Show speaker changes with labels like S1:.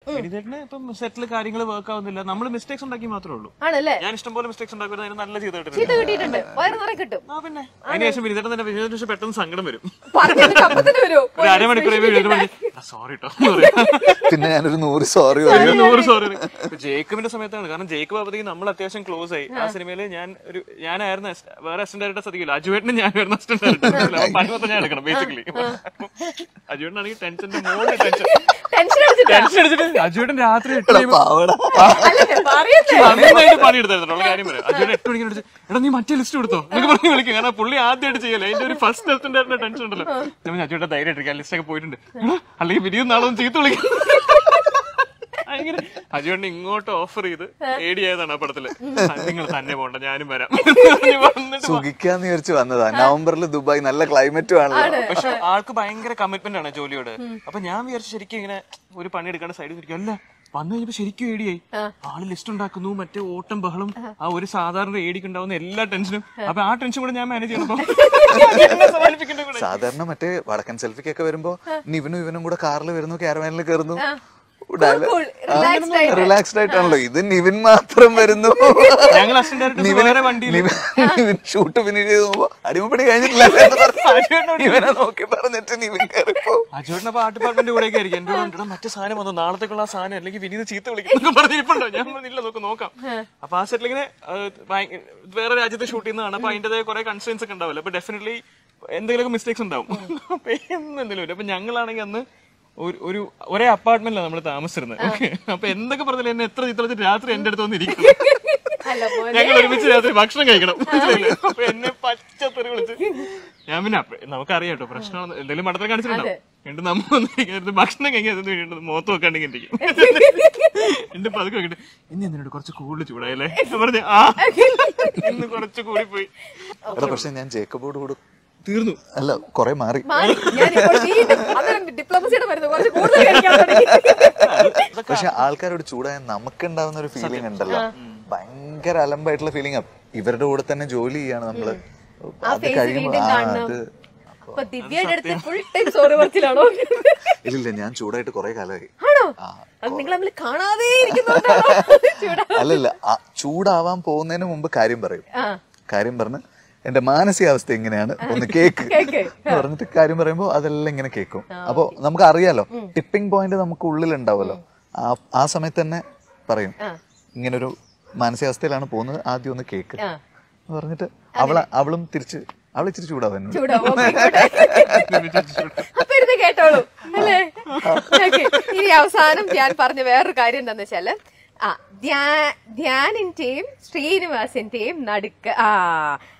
S1: വിനീതേട്ടന് ഇപ്പം സെറ്റിൽ കാര്യങ്ങൾ വർക്ക് ആവുന്നില്ല നമ്മൾ മിസ്റ്റേക്സ് ഉണ്ടാക്കി മാത്രമേ ഉള്ളൂ
S2: ആണല്ലേ
S1: ഞാൻ ഇഷ്ടംപോലെ മിസ്റ്റേക്സ് ഉണ്ടാക്കുമ്പോൾ അതിന് നല്ല ചെയ്ത്
S2: ചീത്ത
S1: കിട്ടുന്നുണ്ട്
S2: കിട്ടിയിട്ടുണ്ട് വയറ് നിറയെ കിട്ടും
S1: ആ പിന്നെ അതിനുശേഷം വിനീതേട്ടൻ തന്നെ വിനീതേട്ടൻ ശേഷം പെട്ടെന്ന് സങ്കടം വരും
S2: പറഞ്ഞിട്ട് അപ്പത്തിന് വരുമോ
S1: ഒരു അരമണിക്കൂർ സോറി കേട്ടോ എന്ന് പറയും.
S3: പിന്നെ ഞാനൊരു നൂറ് സോറി
S1: ഒരു നൂറ് സോറി ജേക്കബിന്റെ സമയത്താണ് കാരണം ജേക്കബ് ആകുമ്പോഴത്തേക്ക് നമ്മൾ അത്യാവശ്യം ക്ലോസ് ആയി ആ സിനിമയിൽ ഞാൻ ഒരു ഞാനായിരുന്നു അസ്- വേറെ അസിസ്റ്റന്റ് ഡയറക്ടർ ശ്രദ്ധിക്കില്ല അജുവേട്ടനും ഞാനായിരുന്നു അസിസ്റ്റന്റ് ഡയറക്ടർ പണി മൊത്തം ഞാൻ എടുക്കണം ബേസിക്കലി അജുവേട്ടനാണെങ്കിൽ ടെൻഷന്റെ മോഡ് ടെൻഷൻ
S2: ടെൻഷൻ അടിച്ചിട്ടാ
S1: ടെൻഷൻ അടിച്ചിട്ട് അജുവേട്ടൻ രാത്രി എട്ട് മണി
S3: പാവട
S2: അല്ലേ പറയുന്നേ
S1: നന്നായിട്ട് പണി എടുത്തായിരുന്നു കാര്യം പറയാം അജുവേട്ടൻ എട്ട് മണിക്ക് വിളിച്ച് എടാ നീ മറ്റേ ലിസ്റ്റ് കൊടുത്തോ എന്നൊക്കെ പറഞ്ഞ് വിളിക്കും കാരണം പുള്ളി ആദ്യമായിട്ട് ചെയ്യല്ലേ അതിന്റെ ഒരു ഫസ്റ്റ് അസിസ്റ്റന്റ് ടെൻഷൻ ഉണ്ടല്ലോ ഞാൻ അജുവേട്ടൻ ധൈര്യം ഇട്ടിരിക്കാം ലിസ്റ്റ് ഒക്കെ പോയിട്ടുണ്ട് എടാ അല്ലെങ്കിൽ പിരിയും നാളെ ഒന്ന് ചീത്ത വിളിക്കും അങ്ങനെ അജുവേട്ടൻ ഇങ്ങോട്ട് ഓഫർ ചെയ്ത് ഏടിയായതാണ് ആ പടത്തില് നിങ്ങൾ തന്നെ പോണ്ട ഞാനും വരാം പറഞ്ഞ് വന്നിട്ട്
S3: സുഖിക്കാന്ന് വിചാരിച്ച് വന്നതാ നവംബറിൽ ദുബായ് നല്ല ക്ലൈമറ്റും ആണല്ലോ
S1: പക്ഷെ ആൾക്ക് ഭയങ്കര കമ്മിറ്റ്മെന്റ് ആണ് ജോലിയോട് അപ്പൊ ഞാൻ വിചാരിച്ചു ശരിക്കും ഇങ്ങനെ ഒരു പണി എടുക്കാണ്ട് സൈഡിൽ ഇരിക്കും അല്ല വന്നു കഴിഞ്ഞപ്പോ ശരിക്കും ഏടിയായി ആള് ലിസ്റ്റ് ഉണ്ടാക്കുന്നു മറ്റേ ഓട്ടം ബഹളം ആ ഒരു സാധാരണ ഏടിക്ക് ഉണ്ടാവുന്ന എല്ലാ ടെൻഷനും അപ്പൊ ആ ടെൻഷൻ കൂടെ ഞാൻ മാനേജ് ചെയ്യണപ്പോ എന്നെ സമാധാനിപ്പിക്കേണ്ട കൂടെ
S3: സാധാരണ മറ്റേ വടക്കൻ സെൽഫിക്കൊക്കെ വരുമ്പോ നിവനും ഇവനും കൂടെ കാറിൽ വരുന്നു ക്യാരവാനിൽ കയറുന്നു
S2: cool, relaxed ആയിട്ട്.
S3: റിലാക്സ്ഡ് ആയിട്ടാണല്ലോ ഇത് നിവിൻ മാത്രം വരുന്നു
S1: ഞങ്ങൾ അസിസ്റ്റന്റ് വേറെ വണ്ടിയിൽ
S3: നിവിൻ നിവിൻ ഷൂട്ട് ഫിനിഷ് ചെയ്ത് പോകുമ്പോ അടിമപ്പണി കഴിഞ്ഞിട്ടില്ല എന്ന് പറഞ്ഞ് ഇവനെ നോക്കി പറഞ്ഞിട്ട് നിവിൻ കയറിപ്പോ
S1: അജുവേട്ടൻ അപ്പൊ ആ ഡിപ്പാർട്ട്മെന്റ് കൂടെ ആയിരിക്കും എന്റെ കൂടെ മറ്റേ സാധനം വന്നു നാളത്തേക്കുള്ള ആ സാധനം അല്ലെങ്കിൽ വിനീത് ചീത്ത വിളിക്കും പറഞ്ഞിട്ടുണ്ടോ ഞാൻ പറഞ്ഞില്ല നോക്ക് നോക്കാം അപ്പൊ ആ സെറ്റിൽ ഇങ്ങനെ ആ, ഭയ- വേറെ രാജ്യത്ത് ഷൂട്ട് ചെയ്യുന്നതാണ് അപ്പൊ അതിന്റേതായ കുറെ കൺസേൺസ് ഒക്കെ ഉണ്ടാവില്ല അപ്പൊ ഡെഫിനറ്റ്ലി എന്തെങ്കിലുമൊക്കെ മിസ്റ്റേക്സ് ഉണ്ടാവും അപ്പൊ എന്നും എന്തെങ്കിലും വരും. അപ്പൊ ഞങ്ങളാണെങ്കിൽ അന്ന് ഒരു- ഒരു ഒരേ അപ്പാർട്ട്മെന്റിലാണ് നമ്മൾ താമസിച്ചിരുന്നത് ഓക്കെ അപ്പൊ എന്തൊക്കെ പറഞ്ഞാലും എന്നെ എത്ര ചീത്ത വിളിച്ചിട്ട് രാത്രി എന്റെ അടുത്ത് വന്നിരിക്കും
S2: അല്ല പോലെ
S1: ഞങ്ങൾ ഒരുമിച്ച് രാത്രി ഭക്ഷണം കഴിക്കണം മനസ്സിലായില്ലേ? അപ്പൊ എന്നെ പച്ചത്തെറി വിളിച്ച് ഞാൻ പിന്നെ അപ്പ- നമുക്കറിയാം കേട്ടോ പ്രശ്നമാണ് എന്തെങ്കിലും മടത്തിൽ കാണിച്ചിട്ടുണ്ടാവും എന്നിട്ട് നമ്മ വന്നിരിക്കുന്നത് ഭക്ഷണം കഴിക്കാൻ വേണ്ടി മുഖത്ത് വെക്കാണ്ടെങ്കിൽ ഇരിക്കും എന്റെ പതുക്കെ വെക്കിട്ട് ഇനി എന്തിനോട് കുറച്ച് കൂടുതൽ ചൂടായല്ലേ ഞാൻ പറഞ്ഞു ആ ഇന്ന് കുറച്ച് കൂടി പോയി
S3: എടാ പക്ഷെ ഞാൻ ജേക്കബോട് കൂടെ
S1: തീർന്നു
S3: അല്ല കൊറേ മാറി
S2: മാറി ഞാനിപ്പോൾ വീണ്ടും അന്നേരം ഡിപ്ലോമസിയുടെ മരുന്ന് കുറച്ച് കൂടുതൽ കഴിക്കാൻ തുടങ്ങി
S3: പക്ഷെ ആൾക്കാരോട് ചൂടായ നമുക്കുണ്ടാവുന്ന ഒരു ഫീലിംഗ് ഉണ്ടല്ലോ ഭയങ്കര അലമ്പായിട്ടുള്ള ഫീലിംഗ് ഇവരുടെ കൂടെ തന്നെ ജോലി ചെയ്യാണ് നമ്മള്
S2: ആ
S3: അത്
S2: ഫേസ്
S3: കഴിയുമ്പോ
S2: വീണ്ടും
S3: ആ
S2: കാണണം
S3: അത്
S2: അപ്പൊ ദിവ്യയുടെ അടുത്ത് ഫുൾ ടൈം സോറി പറച്ചിലാണോ
S3: ഇല്ലില്ല ഞാൻ ചൂടായിട്ട് കൊറേ കാലമായി
S2: ആണോ
S3: ആ
S2: അത് നിങ്ങൾ തമ്മിൽ കാണാതെ ഇരിക്കുന്നോണ്ടാണോ ചൂടാ
S3: അല്ലല്ല ആ, ചൂടാവാൻ പോകുന്നതിന് മുമ്പ് കാര്യം പറയും
S2: ആ
S3: കാര്യം പറഞ്ഞ് എന്റെ മാനസികാവസ്ഥ എങ്ങനെയാണ് ഒന്ന് കേക്ക്
S2: കേക്ക്.
S3: എന്ന് പറഞ്ഞിട്ട് കാര്യം പറയുമ്പോ അതെല്ലാം ഇങ്ങനെ കേൾക്കും അപ്പൊ നമുക്ക് അറിയാലോ ടിപ്പിംഗ് പോയിന്റ് നമുക്ക് ഉള്ളിൽ ഉണ്ടാവുമല്ലോ ആ ആ സമയത്ത് തന്നെ പറയും ഇങ്ങനൊരു മാനസികാവസ്ഥയിലാണ് പോകുന്നത് ആദ്യം ഒന്ന് കേക്ക്
S2: ആ.
S3: എന്ന് പറഞ്ഞിട്ട് അവള അവളും തിരിച്ച് അവൾ ഇച്ചിരി ചൂടാവാൻ
S2: ചൂടാവോ അപ്പൊ ഇരുന്ന് കേട്ടോളൂ അല്ലേ Okay. ഇനി അവസാനം ഞാൻ പറഞ്ഞ വേറൊരു കാര്യം എന്താന്ന് വെച്ചാല് ആ ധ്യാ- ധ്യാനിന്റെയും ശ്രീനിവാസിന്റെയും നടുക്ക് ആ